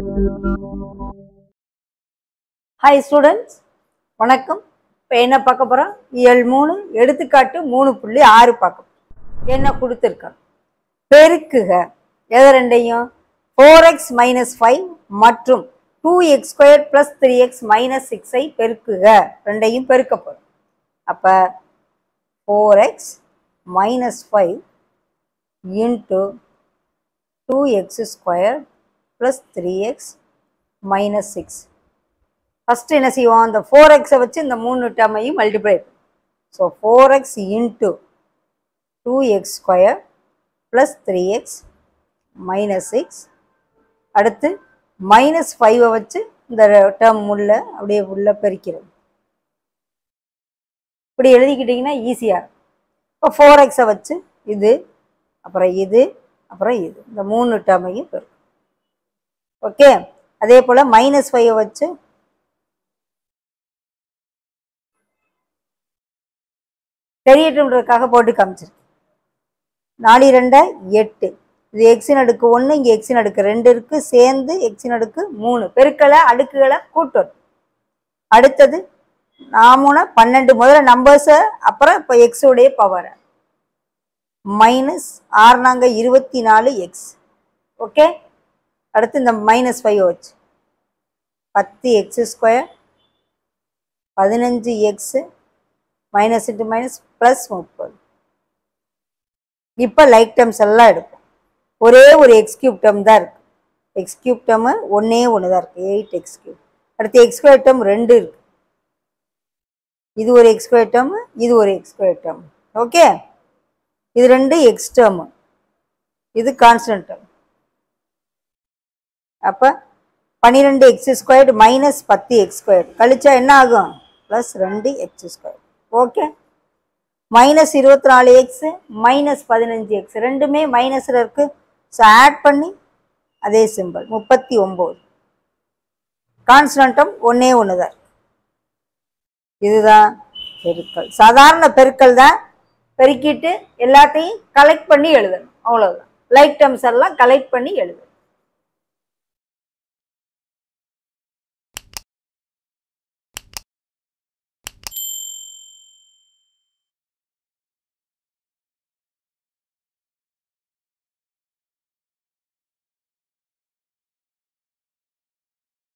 Hi students வணக்கம் இப்போ என்ன பார்க்க போகிறோம் இயல் மூணு எடுத்துக்காட்டு மூணு புள்ளி ஆறு பார்க்க போறோம். என்ன கொடுத்துருக்காங்க பெருக்குக எது ரெண்டையும் ஃபோர் எக்ஸ் மைனஸ் ஃபைவ் மற்றும் two x square plus three x minus சிக்ஸை பெருக்குக ரெண்டையும் பெருக்க போகிறோம் அப்போ four x minus five into two x square plus three x minus six first என்ன செய்வோம் அந்த ஃபோர் எக்ஸை வச்சு இந்த மூணு டேர்மையும் multiply so four x into two x square plus three x minus six அடுத்து மைனஸ் ஃபைவை வச்சு இந்த டேர்ம் உள்ள அப்படியே உள்ள பெருக்கிறது இப்படி எழுதிக்கிட்டிங்கன்னா ஈஸியாக இருக்கும் இப்போ ஃபோர் எக்ஸை வச்சு இது அப்புறம் இது அப்புறம் இது இந்த மூணு டேர்மையும் பெருக்கும் ஓகே அதே போல் மைனஸ் ஃபைவை வச்சு தெரியட்டுன்றதுக்காக போட்டு காமிச்சிருக்கேன் நாலு ரெண்டா எட்டு இது எக்ஸின் அடுக்கு ஒன்று இங்கே எக்ஸின் அடுக்கு ரெண்டு இருக்குது சேர்ந்து எக்ஸின் அடுக்கு மூணு பெருக்களை அடுக்குகளை கூட்டணும் அடுத்தது நாமூணு பன்னெண்டு முதல்ல நம்பர்ஸை அப்புறம் இப்போ எக்ஸுடைய பவரை மைனஸ் ஆறுனாங்க இருபத்தி நாலு எக்ஸ் ஓகே அடுத்து இந்த மைனஸ் ஃபைவ் வச்சு பத்து எக்ஸ் ஸ்கொயர் பதினஞ்சு x minus into minus plus முப்பது இப்போ லைக் டேர்ம்ஸ் எல்லாம் எடுப்போம் ஒரே ஒரு எக்ஸ் கியூப் டேர்ம் தான் இருக்குது எக்ஸ் கியூப் டேர்மு ஒன்றே ஒன்று தான் இருக்குது எயிட் எக்ஸ் கியூப் அடுத்து எக்ஸ் ஸ்கொயர் டேர்ம் ரெண்டு இருக்குது இது ஒரு எக்ஸ் ஸ்கொயர் டேர்ம் இது ஒரு எக்ஸ் ஸ்கொயர் டேர்ம் ஓகே இது ரெண்டு எக்ஸ் டேர்மு இது கான்ஸ்டன்ட் டேர்ம் அப்போ பன்னிரெண்டு எக்ஸ் ஸ்கொயர்டு மைனஸ் பத்து எக்ஸ் ஸ்கொயர்டு கழிச்சா என்ன ஆகும் ப்ளஸ் ரெண்டு எக்ஸ் ஸ்கொயர் ஓகே மைனஸ் இருபத்தி நாலு எக்ஸு மைனஸ் பதினஞ்சு எக்ஸ் ரெண்டுமே மைனஸில் இருக்குது ஸோ ஆட் பண்ணி அதே சிம்பிள் முப்பத்தி ஒம்பது கான்ஸ்டன்ட்டம் ஒன்றே ஒன்று தான் இருக்கு. இதுதான் பெருக்கல் சாதாரண பெருக்கல் தான் பெருக்கிட்டு எல்லாத்தையும் கலெக்ட் பண்ணி எழுதணும் அவ்வளோதான் லைக் டேர்ம்ஸ் எல்லாம் கலெக்ட் பண்ணி எழுதணும்